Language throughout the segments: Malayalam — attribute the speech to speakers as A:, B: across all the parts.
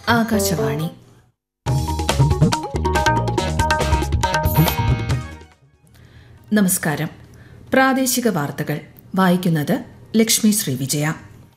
A: ആകാശവാണി നമസ്കാരം പ്രാദേശിക വാർത്തകൾ വായിക്കുന്നത് ലക്ഷ്മി ശ്രീ വിജയ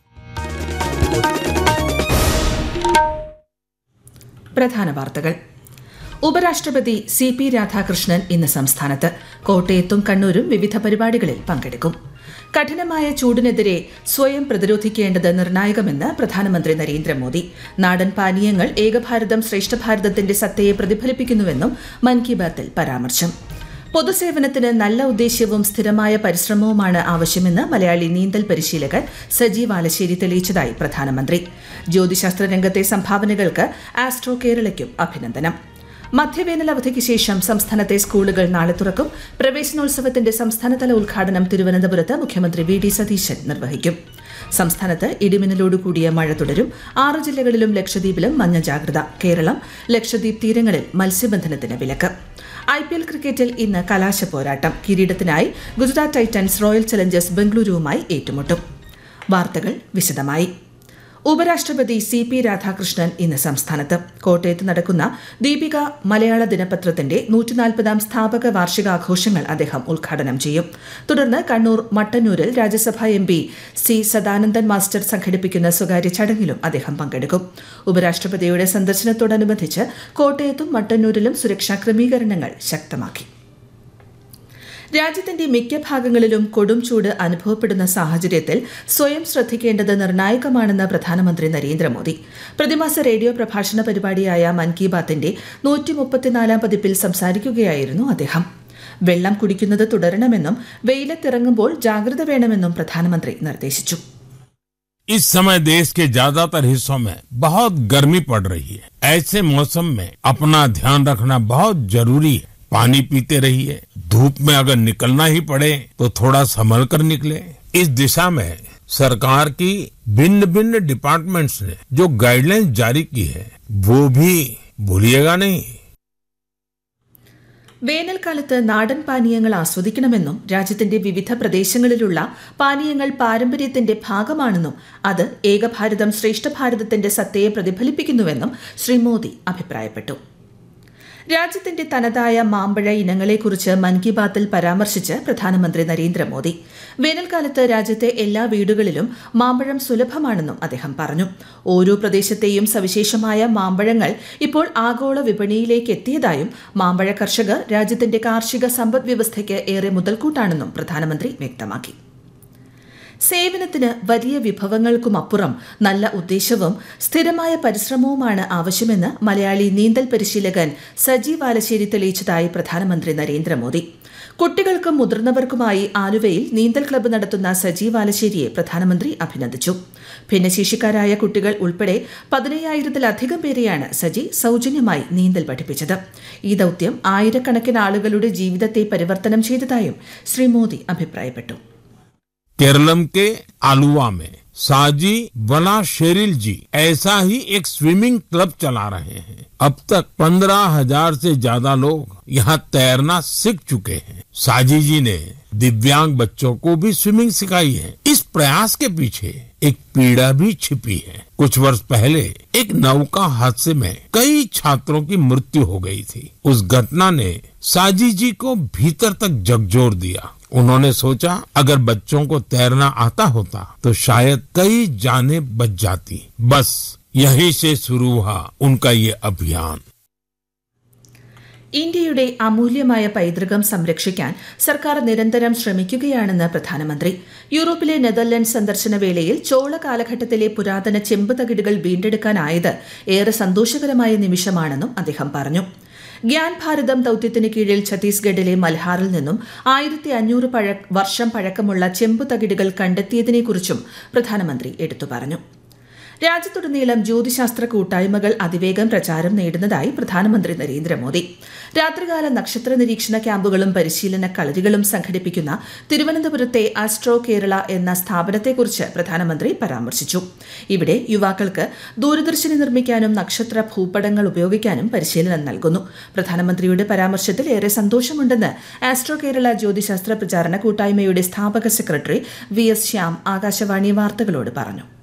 A: പ്രധാന വാർത്തകൾ ഉപരാഷ്ട്രപതി സി പി രാധാകൃഷ്ണൻ ഇന്ന് സംസ്ഥാനത്ത് കോട്ടയത്തും കണ്ണൂരും വിവിധ പരിപാടികളിൽ പങ്കെടുക്കും കഠിനമായ ചൂടിനെതിരെ സ്വയം പ്രതിരോധിക്കേണ്ടത് നിർണായകമെന്ന് പ്രധാനമന്ത്രി നരേന്ദ്രമോദി നാടൻ പാനീയങ്ങൾ ഏകഭാരതം ശ്രേഷ്ഠഭാരതത്തിന്റെ സത്തയെ പ്രതിഫലിപ്പിക്കുന്നുവെന്നും മൻ കി ബാത്തിൽ പരാമർശം പൊതുസേവനത്തിന് നല്ല ഉദ്ദേശ്യവും സ്ഥിരമായ പരിശ്രമവുമാണ് ആവശ്യമെന്ന് മലയാളി നീന്തൽ പരിശീലകൻ സജീവ് ആലശ്ശേരി തെളിയിച്ചതായി പ്രധാനമന്ത്രി ജ്യോതിശാസ്ത്ര രംഗത്തെ സംഭാവനകൾക്ക് ആസ്ട്രോ കേരളയ്ക്കും അഭിനന്ദനം മധ്യവേനൽ അവധിക്ക് ശേഷം സംസ്ഥാനത്തെ സ്കൂളുകൾ നാളെ തുറക്കും പ്രവേശനോത്സവത്തിന്റെ സംസ്ഥാനതല ഉദ്ഘാടനം തിരുവനന്തപുരത്ത് മുഖ്യമന്ത്രി വി ഡി സതീശൻ നിർവഹിക്കും സംസ്ഥാനത്ത് ഇടിമിന്നലോടുകൂടിയ മഴ തുടരും ആറ് ജില്ലകളിലും ലക്ഷദ്വീപിലും മഞ്ഞ ജാഗ്രത കേരളം ലക്ഷദ്വീപ് തീരങ്ങളിൽ മത്സ്യബന്ധനത്തിന് വിലക്ക് ഐ പി എൽ ക്രിക്കറ്റിൽ ഇന്ന് കലാശ പോരാട്ടം കിരീടത്തിനായി ഗുജറാത്ത് ടൈറ്റൻസ് റോയൽ ചലഞ്ചേഴ്സ് ബംഗളൂരുവുമായി ഏറ്റുമുട്ടും വാർത്തകൾ വിശദമായി ഉപരാഷ്ട്രപതി സി പി രാധാകൃഷ്ണൻ ഇന്ന് സംസ്ഥാനത്ത് കോട്ടയത്ത് നടക്കുന്ന ദീപിക മലയാള ദിനപത്രത്തിന്റെ നൂറ്റിനാൽപ്പതാം സ്ഥാപക വാർഷികാഘോഷങ്ങൾ അദ്ദേഹം ഉദ്ഘാടനം ചെയ്യും തുടർന്ന് കണ്ണൂർ മട്ടന്നൂരിൽ രാജ്യസഭാ M P C Sadanandan master സംഘടിപ്പിക്കുന്ന സ്വകാര്യ ചടങ്ങിലും അദ്ദേഹം പങ്കെടുക്കും ഉപരാഷ്ട്രപതിയുടെ സന്ദർശനത്തോടനുബന്ധിച്ച് കോട്ടയത്തും മട്ടന്നൂരിലും സുരക്ഷാ ക്രമീകരണങ്ങൾ ശക്തമാക്കി രാജ്യത്തിന്റെ മിക്ക ഭാഗങ്ങളിലും കൊടും ചൂട് അനുഭവപ്പെടുന്ന സാഹചര്യത്തിൽ സ്വയം ശ്രദ്ധിക്കേണ്ടത് നിർണായകമാണെന്ന് പ്രധാനമന്ത്രി നരേന്ദ്രമോദി പ്രതിമാസ റേഡിയോ പ്രഭാഷണ പരിപാടിയായ മൻ കി ബാത്തിന്റെ നൂറ്റി മുപ്പത്തിനാലാം പതിപ്പിൽ സംസാരിക്കുകയായിരുന്നു അദ്ദേഹം വെള്ളം കുടിക്കുന്നത് തുടരണമെന്നും വെയിലത്തിറങ്ങുമ്പോൾ ജാഗ്രത വേണമെന്നും പ്രധാനമന്ത്രി നിർദ്ദേശിച്ചു
B: इस समय देश के ज्यादातर हिस्सों में बहुत गर्मी पड़ रही है ऐसे मौसम में अपना ध्यान रखना बहुत जरूरी है पानी पीते रहिए धूप में अगर निकलना ही पड़े तो थोड़ा संभल कर निकले इस दिशा में सरकार की भिन्न भिन्न डिपार्टमेंट्स ने जो गाइडलाइंस जारी की है वो भी भूलिएगा नहीं
A: വേനൽക്കാലത്ത് നാടൻ പാനീയങ്ങൾ ആസ്വദിക്കണമെന്നും രാജ്യത്തിന്റെ വിവിധ പ്രദേശങ്ങളിലുള്ള പാനീയങ്ങൾ പാരമ്പര്യത്തിന്റെ ഭാഗമാണെന്നും അത് ഏകഭാരതം ശ്രേഷ്ഠഭാരതത്തിന്റെ സത്തയെ പ്രതിഫലിപ്പിക്കുന്നുവെന്നും ശ്രീ മോദി അഭിപ്രായപ്പെട്ടു രാജ്യത്തിന്റെ തനതായ മാമ്പഴ ഇനങ്ങളെക്കുറിച്ച് മൻ കി ബാത്തിൽ പരാമർശിച്ച് പ്രധാനമന്ത്രി നരേന്ദ്രമോദി വേനൽക്കാലത്ത് രാജ്യത്തെ എല്ലാ വീടുകളിലും മാമ്പഴം സുലഭമാണെന്നും അദ്ദേഹം പറഞ്ഞു ഓരോ പ്രദേശത്തെയും സവിശേഷമായ മാമ്പഴങ്ങൾ ഇപ്പോൾ ആഗോള വിപണിയിലേക്ക് എത്തിയതായും മാമ്പഴ കർഷകർ രാജ്യത്തിന്റെ കാർഷിക സമ്പദ് വ്യവസ്ഥയ്ക്ക് ഏറെ മുതൽക്കൂട്ടാണെന്നും പ്രധാനമന്ത്രി വ്യക്തമാക്കി സേവനത്തിന് വലിയ വിഭവങ്ങൾക്കുമപ്പുറം നല്ല ഉദ്ദേശവും സ്ഥിരമായ പരിശ്രമവുമാണ് ആവശ്യമെന്ന് മലയാളി നീന്തൽ പരിശീലകൻ സജീവ് ആലശ്ശേരി തെളിയിച്ചതായി പ്രധാനമന്ത്രി നരേന്ദ്രമോദി കുട്ടികൾക്കും മുതിർന്നവർക്കുമായി ആലുവയിൽ നീന്തൽ ക്ലബ്ബ് നടത്തുന്ന സജീവ് ആലശ്ശേരിയെ പ്രധാനമന്ത്രി അഭിനന്ദിച്ചു ഭിന്നശേഷിക്കാരായ കുട്ടികൾ ഉൾപ്പെടെ പതിനയ്യായിരത്തിലധികം പേരെയാണ് സജി സൗജന്യമായി നീന്തൽ പഠിപ്പിച്ചത് ഈ ദൌത്യം ആയിരക്കണക്കിന് ആളുകളുടെ ജീവിതത്തെ പരിവർത്തനം ചെയ്തതായും ശ്രീ മോദി അഭിപ്രായപ്പെട്ടു
B: केरलम के आलुवा में साजी वला शेरिल जी ऐसा ही एक स्विमिंग क्लब चला रहे हैं अब तक पंद्रह हजार से ज्यादा लोग यहाँ तैरना सीख चुके हैं साजी जी ने दिव्यांग बच्चों को भी स्विमिंग सिखाई है इस प्रयास के पीछे एक पीड़ा भी छिपी है कुछ वर्ष पहले एक नौका हादसे में कई छात्रों की मृत्यु हो गई थी उस घटना ने साजी जी को भीतर तक झकझोर दिया उन्होंने सोचा अगर बच्चों को तैरना आता होता तो शायद कई जाने बच जाती बस यहीं से शुरू हुआ उनका ये अभियान
A: ഇന്ത്യയുടെ അമൂല്യമായ പൈതൃകം സംരക്ഷിക്കാൻ സർക്കാർ നിരന്തരം ശ്രമിക്കുകയാണെന്ന് പ്രധാനമന്ത്രി യൂറോപ്പിലെ നെതർലൻഡ് സന്ദർശന വേളയിൽ ചോള കാലഘട്ടത്തിലെ പുരാതന ചെമ്പ് തകിടുകൾ വീണ്ടെടുക്കാനായത് ഏറെ സന്തോഷകരമായ നിമിഷമാണെന്നും അദ്ദേഹം പറഞ്ഞു ഗ്യാൻ ഭാരതം ദൌത്യത്തിന് കീഴിൽ ഛത്തീസ്ഗഡിലെ മൽഹാറിൽ നിന്നും ആയിരത്തി അഞ്ഞൂറ് പഴ വർഷം പഴക്കമുള്ള ചെമ്പ് തകിടുകൾ കണ്ടെത്തിയതിനെക്കുറിച്ചും പ്രധാനമന്ത്രി എടുത്തു പറഞ്ഞു രാജ്യത്തുടനീളം ജ്യോതിശാസ്ത്ര കൂട്ടായ്മകൾ അതിവേഗം പ്രചാരം നേടുന്നതായി പ്രധാനമന്ത്രി നരേന്ദ്രമോദി രാത്രികാല നക്ഷത്ര നിരീക്ഷണ ക്യാമ്പുകളും പരിശീലന കളരികളും സംഘടിപ്പിക്കുന്ന തിരുവനന്തപുരത്തെ ആസ്ട്രോ കേരള എന്ന സ്ഥാപനത്തെക്കുറിച്ച് പ്രധാനമന്ത്രി പരാമർശിച്ചു ഇവിടെ യുവാക്കൾക്ക് ദൂരദർശിനി നിർമ്മിക്കാനും നക്ഷത്ര ഭൂപടങ്ങൾ ഉപയോഗിക്കാനും പരിശീലനം നൽകുന്നു പ്രധാനമന്ത്രിയുടെ പരാമർശത്തിൽ ഏറെ സന്തോഷമുണ്ടെന്ന് ആസ്ട്രോ കേരള ജ്യോതിശാസ്ത്ര പ്രചാരണ കൂട്ടായ്മയുടെ സ്ഥാപക secretary V S Shyam Akashvani വാർത്തകളോട് പറഞ്ഞു